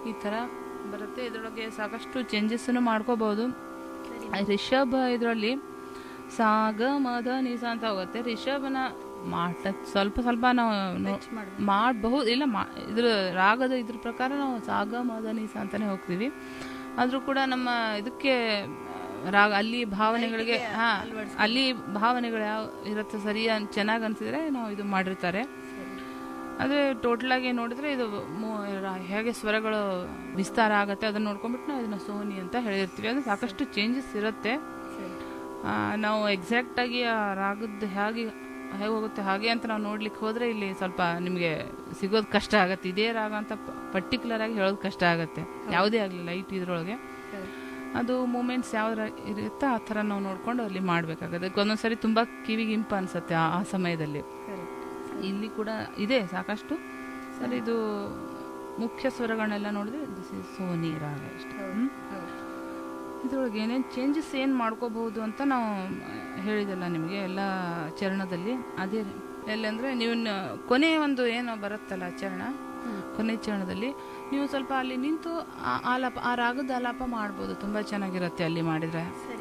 ಈ ಥರ ಬರುತ್ತೆ ಇದರೊಳಗೆ ಸಾಕಷ್ಟು ಚೇಂಜಸ್ಸನ್ನು ಮಾಡ್ಕೋಬಹುದು ರಿಷಬ್ ಇದರಲ್ಲಿ ಸಾಗ ಮದ ನಿಸ ಅಂತ ಹೋಗುತ್ತೆ ರಿಷಭನ ಮಾಟ ಸ್ವಲ್ಪ ಸ್ವಲ್ಪ ನಾವು ನೋ- ಮಾಡಬಹುದು ಇಲ್ಲ ಮಾ ಇದ್ರ ರಾಗದ ಇದ್ರ ಪ್ರಕಾರ ನಾವು ಸಾಗ ಮದ ನಿಸ ಅಂತಾನೆ ಹೋಗ್ತೀವಿ ಆದ್ರೂ ಕೂಡ ನಮ್ಮ ಇದಕ್ಕೆ ಆ, ರಾಗ ಅಲ್ಲಿ ಭಾವನೆಗಳಿಗೆ ಹಾ ಅಲ್ಲಿ ಭಾವನೆಗಳು ಯಾವ ಇರುತ್ತೆ ಸರಿ ಅನ್- ಚೆನ್ನಾಗ್ ಅನ್ಸಿದ್ರೆ ನಾವು ಇದು ಮಾಡಿರ್ತಾರೆ ಅದೇ ಟೋಟಲ್ ಆಗಿ ನೋಡಿದ್ರೆ ಇದು ಮೂ- ರಾ- ಹೇಗೆ ಸ್ವರಗಳು ವಿಸ್ತಾರ ಆಗುತ್ತೆ ಅದನ್ನ ನೋಡ್ಕೊಂಡ್ಬಿಟ್ಟು ನಾವು ಇದನ್ನ ಸೋನಿ ಅಂತ ಹೇಳಿರ್ತೀವಿ ಅದು ಸಾಕಷ್ಟು ಚೇಂಜಸ್ ಇರುತ್ತೆ ಆ, ನಾವು ಎಕ್ಸಾಕ್ಟ್ ಆಗಿ ಆ ರಾಗದ್ದು ಹೇಗೆ ಹೇಗೆ ಹೋಗುತ್ತೆ ಹಾಗೆ ಅಂತ ನಾವು ನೋಡ್ಲಿಕ್ಕೆ ಹೋದ್ರೆ ಇಲ್ಲಿ ಸ್ವಲ್ಪ ನಿಮಗೆ ಸಿಗೋದು ಕಷ್ಟ ಆಗತ್ತೆ ಇದೇ ರಾಗ ಅಂತ ಪರ್ಟಿಕ್ಯುಲರ್ ಆಗಿ ಹೇಳೋದು ಕಷ್ಟ ಆಗತ್ತೆ ಯಾವುದೇ ಆಗಲಿ ಲೈಟ್ ಇದ್ರೊಳಗೆ ಅದು ಮೂಮೆಂಟ್ಸ್ ಯಾವ್ದ್ರ ಇರುತ್ತೋ ಆ ಥರ ನಾವು ನೋಡ್ಕೊಂಡು ಅಲ್ಲಿ ಮಾಡಬೇಕಾಗುತ್ತೆ ಒಂದೊಂದ್ಸರಿ ತುಂಬ ಕಿವಿಗೆ ಇಂಪ ಅನ್ಸುತ್ತೆ ಆ ಆ ಸಮಯದಲ್ಲಿ ಇಲ್ಲಿ ಕೂಡ ಇದೆ ಸಾಕಷ್ಟು ಸರ್ ಇದು ಮುಖ್ಯ ಸ್ವರಗಳನ್ನೆಲ್ಲ ನೋಡಿದ್ರೆ ದಿಸ್ ಇಸ್ ಸೋನಿ ರಾಗ ಅಷ್ಟೇ ಹ್ಮ್? ಇದ್ರೊಳಗೆ ಏನೇನು ಚೇಂಜಸ್ ಏನು ಮಾಡ್ಕೋಬಹುದು ಅಂತ ನಾವು ಹೇಳಿದಲ್ಲ ನಿಮಗೆ ಎಲ್ಲ ಚರಣದಲ್ಲಿ ಅದೇ ಎಲ್ಲಂದ್ರೆ ನೀವು ನ- ಕೊನೆ ಒಂದು ಏನೋ ಬರುತ್ತಲ್ಲ ಚರಣ ಕೊನೆ ಚರಣದಲ್ಲಿ ನೀವು ಸ್ವಲ್ಪ ಅಲ್ಲಿ ನಿಂತು ಆ ಆಲಾಪ ಆ ರಾಗದ ಆಲಾಪ ಮಾಡ್ಬೋದು ತುಂಬಾ ಚೆನ್ನಾಗಿರುತ್ತೆ ಅಲ್ಲಿ ಮಾಡಿದ್ರೆ